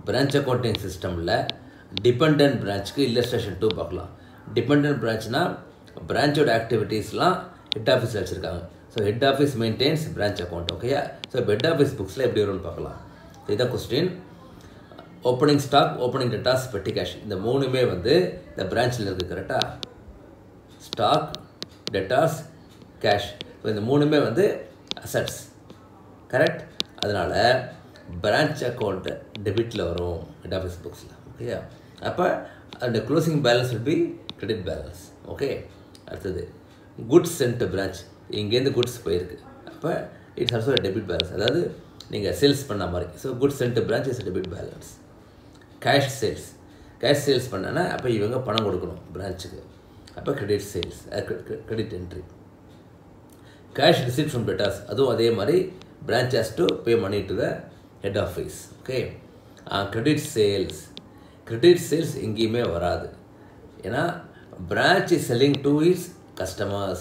branch accounting சிஸ்டமில் depend பிரான்ச்சுக்கு illustration டூ பார்க்கலாம் டிபெண்ட் பிரான்ச்னா பிரான்ச்சோட ஆக்டிவிட்டீஸ்லாம் ஹெட் ஆஃபீஸில் வச்சுருக்காங்க so head office maintains branch account ஓகேயா ஸோ இப்போ ஹெட் ஆஃபீஸ் புக்ஸில் எப்படி வரும்னு பார்க்கலாம் இதான் question opening stock opening debtors petty cash இந்த மூணுமே வந்து இந்த பிரான்ச்சில் இருக்குது கரெக்டாக ஸ்டாக் டெட்டாஸ் கேஷ் ஸோ இந்த மூணுமே வந்து அசட்ஸ் கரெக்ட் அதனால் பிரான்ச் அக்கௌண்ட் டெபிட்டில் வரும் ஹெட் ஆஃபீஸ் புக்ஸில் ஓகேயா அப்போ அந்த closing balance will be credit balance okay அடுத்தது குட்ஸ் சென்ட் பிரான்ச் இங்கேருந்து குட்ஸ் போயிருக்கு அப்போ இட்ஸ் ஆல்சோ டெபிட் பேலன்ஸ் அதாவது நீங்கள் சேல்ஸ் பண்ண மாதிரி so goods sent branch is debit balance cash sales cash sales பண்ணனா அப்போ இவங்க பணம் கொடுக்கணும் பிரான்ச்சுக்கு அப்போ credit sales credit entry cash receipt from debtors அதுவும் அதே மாதிரி branch has to pay money to the head office okay credit sales credit sales எங்கேயுமே வராது ஏன்னா branch is selling to is customers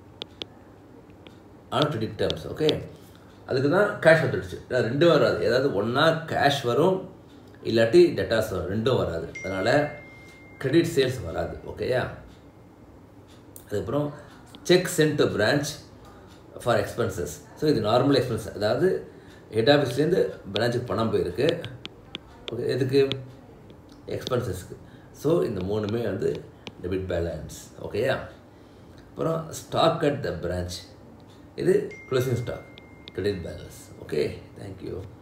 on credit terms okay அதுக்கு தான் cash வந்துடுச்சு அதாவது ரெண்டும் வராது ஏதாவது ஒன்றா கேஷ் வரும் இல்லாட்டி டெட்டாஸ் வரும் ரெண்டும் வராது அதனால் கிரெடிட் சேல்ஸ் வராது ஓகேயா அதுக்கப்புறம் cheque sent to branch for expenses so இது நார்மல் எக்ஸ்பென்ஸ் அதாவது ஹெட் ஆஃபீஸ்லேருந்து பிரான்ச்சுக்கு பணம் போயிருக்கு ஓகே எதுக்கு எக்ஸ்பென்சஸ்க்கு ஸோ இந்த மூணுமே வந்து டெபிட் பேலன்ஸ் ஓகேயா அப்புறம் ஸ்டாக் அட் த பிரான்ச் இது closing stock credit balance okay thank you